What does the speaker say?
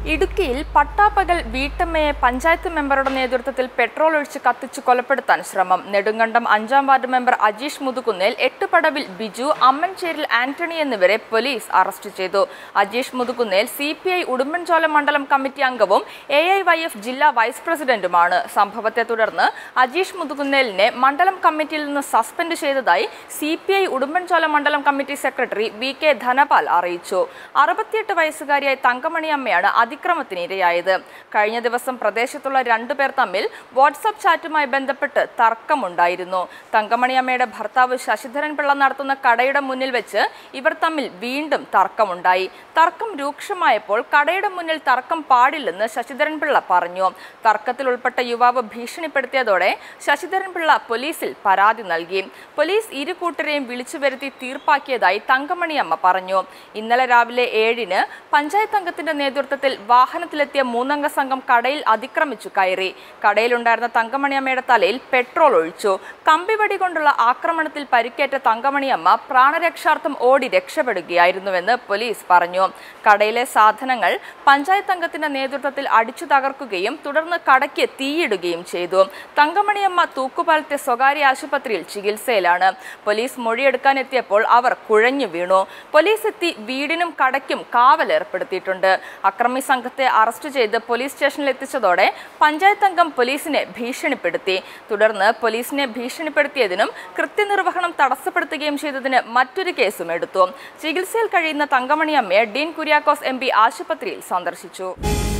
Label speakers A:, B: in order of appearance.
A: ഇടുക്കിയിൽ പട്ടാപ്പകൽ വീട്ടമ്മയെ പഞ്ചായത്ത് മെമ്പറുടെ നേതൃത്വത്തിൽ പെട്രോൾ ഒഴിച്ച് കത്തിച്ചു കൊലപ്പെടുത്താൻ ശ്രമം നെടുങ്കണ്ടം അഞ്ചാം വാർഡ് മെമ്പർ അജീഷ് മുതുകുന്നേൽ എട്ടുപടവിൽ ബിജു അമ്മൻചേരിൽ ആന്റണി എന്നിവരെ പോലീസ് അറസ്റ്റ് ചെയ്തു Ajeesh Muthukunnel C P I Udumbanchola മണ്ഡലം കമ്മിറ്റി അംഗവും എ ഐ വൈ എഫ് ജില്ലാ വൈസ് പ്രസിഡന്റുമാണ് സംഭവത്തെ തുടർന്ന് അജീഷ് മുതുകുന്നേലിനെ മണ്ഡലം കമ്മിറ്റിയിൽ നിന്ന് സസ്പെൻഡ് ചെയ്തതായി സി പി ഐ ഉടുമ്പൻചോല മണ്ഡലം committee secretary V K Dhanapal അറിയിച്ചു അറുപത്തിയെട്ട് വയസ്സുകാരിയായ തങ്കമണി അമ്മയാണ് അതിക്രമത്തിന് ഇരയായത് കഴിഞ്ഞ ദിവസം പ്രദേശത്തുള്ള രണ്ടുപേർ തമ്മിൽ വാട്സപ്പ് ചാറ്റുമായി ബന്ധപ്പെട്ട് തർക്കമുണ്ടായിരുന്നു തങ്കമണി അമ്മയുടെ ഭർത്താവ് ശശിധരൻ പിള്ള നടത്തുന്ന കടയുടെ മുന്നിൽ വെച്ച് ഇവർ തമ്മിൽ വീണ്ടും തർക്കമുണ്ടായി തർക്കം രൂക്ഷമായപ്പോൾ കടയുടെ മുന്നിൽ തർക്കം പാടില്ലെന്ന് ശശിധരൻ പിള്ള പറഞ്ഞു തർക്കത്തിൽ ഉൾപ്പെട്ട യുവാവ് ഭീഷണിപ്പെടുത്തിയതോടെ ശശിധരൻ പിള്ള പോലീസിൽ പരാതി നൽകി പോലീസ് ഇരു കൂട്ടരെയും വിളിച്ചു വരുത്തി തീർപ്പാക്കിയതായി തങ്കമണിയമ്മ പറഞ്ഞു ഇന്നലെ രാവിലെ ഏഴിന് പഞ്ചായത്ത് അംഗത്തിന്റെ നേതൃത്വത്തിൽ വാഹനത്തിലെത്തിയ മൂന്നംഗ സംഘം കടയിൽ അതിക്രമിച്ചു കയറി കടയിലുണ്ടായിരുന്ന തങ്കമണിയമ്മയുടെ തലയിൽ പെട്രോൾ ഒഴിച്ചു കമ്പിവടി കൊണ്ടുള്ള ആക്രമണത്തിൽ പരിക്കേറ്റ തങ്കമണിയമ്മ പ്രാണരക്ഷാർത്ഥം ഓടി രക്ഷപ്പെടുകയായിരുന്നുവെന്ന് പോലീസ് പറഞ്ഞു കടയിലെ സാധനങ്ങൾ പഞ്ചായത്ത് അംഗത്തിന്റെ നേതൃത്വത്തിൽ അടിച്ചു തകർക്കുകയും തുടർന്ന് കടയ്ക്ക് തീയിടുകയും ചെയ്തു തങ്കമണിയമ്മ തൂക്കുപാലത്തെ സ്വകാര്യ ആശുപത്രിയിൽ ചികിത്സയിലാണ് പോലീസ് മൊഴിയെടുക്കാനെത്തിയപ്പോൾ അവർ കുഴഞ്ഞു വീണു പോലീസ് എത്തി വീടിനും കടയ്ക്കും കാവലേർപ്പെടുത്തിയിട്ടുണ്ട് അക്രമി സംഘത്തെ അറസ്റ്റ് ചെയ്ത് പോലീസ് സ്റ്റേഷനിൽ എത്തിച്ചതോടെ പഞ്ചായത്ത് അംഗം പോലീസിനെ ഭീഷണിപ്പെടുത്തി തുടർന്ന് പോലീസിനെ ഭീഷണിപ്പെടുത്തിയതിനും കൃത്യനിർവഹണം തടസ്സപ്പെടുത്തുകയും ചെയ്തതിന് മറ്റൊരു കേസും എടുത്തു ചികിത്സയിൽ കഴിയുന്ന തങ്കമണി അമ്മയെ ഡീൻ കുര്യാക്കോസ് എം ആശുപത്രിയിൽ സന്ദർശിച്ചു